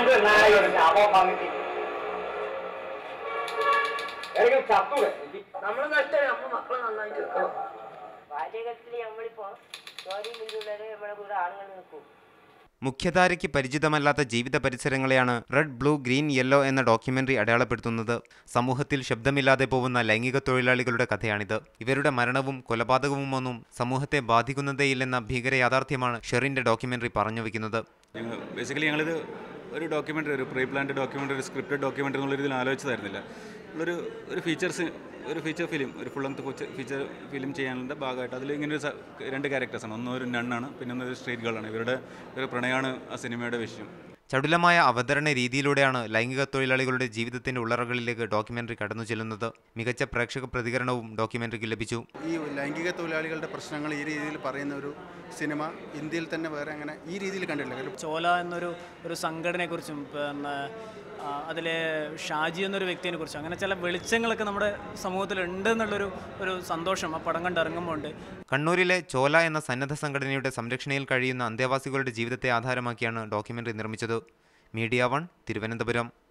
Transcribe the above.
രണ്ട് നായകരുടെ ശാപം വാങ്ങിച്ച് എനിക്ക് ചത്തൂടെ നമ്മൾ നഷ്ടമായി നമ്മൾ മക്കളെ നന്നായിട്ട് വെക്കണം പാചകത്തിൽ നമ്മളിപ്പോ ജോലിയും ഇതുള്ളവരെ നമ്മുടെ കൂടെ ആണുങ്ങൾ നിൽക്കും മുഖ്യധാരയ്ക്ക് പരിചിതമല്ലാത്ത ജീവിത പരിസരങ്ങളെയാണ് റെഡ് ബ്ലൂ ഗ്രീൻ യെല്ലോ എന്ന ഡോക്യുമെന്ററി അടയാളപ്പെടുത്തുന്നത് സമൂഹത്തിൽ ശബ്ദമില്ലാതെ പോകുന്ന ലൈംഗിക തൊഴിലാളികളുടെ കഥയാണിത് ഇവരുടെ മരണവും കൊലപാതകവുമൊന്നും സമൂഹത്തെ ബാധിക്കുന്നതേയില്ലെന്ന ഭീകര യാഥാർത്ഥ്യമാണ് ഷെറിന്റെ ഡോക്യുമെന്ററി പറഞ്ഞു വെക്കുന്നത് ഞങ്ങൾ ബേസിക്കലി ഞങ്ങളിത് ഒരു ഡോക്യുമെൻ്ററി ഒരു പ്രീ പ്ലാൻഡ് ഡോക്യുമെൻ്ററി ഒരു സ്ക്രിപ്റ്റഡ് ഡോക്യുമെൻ്ററി എന്നുള്ള രീതിയിൽ ആലോചിച്ചതായിരുന്നില്ല ഉള്ളൊരു ഒരു ഫീച്ചേഴ്സ് ഒരു ഫീച്ചർ ഫിലിം ഒരു ഫുൾ ലെങ്ത് ഫീച്ചർ ഫിലിം ചെയ്യാനുള്ള ഭാഗമായിട്ട് അതിൽ ഇങ്ങനെ ഒരു സ- രണ്ട് ക്യാരക്ടേഴ്സാണ് ഒന്ന് ഒരു നണ്ണാണ് പിന്നെ ഒന്ന് ഒരു സ്ട്രീറ്റ് ഗേളാണ് ഇവരുടെ ഒരു പ്രണയമാണ് ആ സിനിമയുടെ വിഷയം ചടുലമായ അവതരണ രീതിയിലൂടെയാണ് ലൈംഗിക തൊഴിലാളികളുടെ ജീവിതത്തിന്റെ ഉള്ളറകളിലേക്ക് ഡോക്യുമെന്ററി കടന്നു ചെല്ലുന്നത് മികച്ച പ്രേക്ഷക പ്രതികരണവും ഡോക്യുമെന്ററിക്ക് ലഭിച്ചു ഈ ലൈംഗിക തൊഴിലാളികളുടെ പ്രശ്നങ്ങൾ ഈ രീതിയിൽ പറയുന്ന ഒരു സിനിമ ഇന്ത്യയിൽ തന്നെ വേറെ അങ്ങനെ ഈ രീതിയിൽ കണ്ടിട്ടില്ല കാര്യം ചോല എന്നൊരു ഒരു സംഘടനയെക്കുറിച്ചും പിന്നെ ആ, അതിലെ ഷാജി എന്നൊരു വ്യക്തിയെ കുറിച്ചും അങ്ങനെ ചില വെളിച്ചങ്ങളൊക്കെ നമ്മുടെ സമൂഹത്തിൽ ഉണ്ട് എന്നുള്ളൊരു ഒരു സന്തോഷം ആ പടം കണ്ടിറങ്ങുമ്പോൾ ഉണ്ട് കണ്ണൂരിലെ ചോല എന്ന സന്നദ്ധ സംഘടനയുടെ സംരക്ഷണയിൽ കഴിയുന്ന അന്തേവാസികളുടെ ജീവിതത്തെ ആധാരമാക്കിയാണ് ഡോക്യുമെന്ററി നിർമ്മിച്ചത് മീഡിയ വൺ തിരുവനന്തപുരം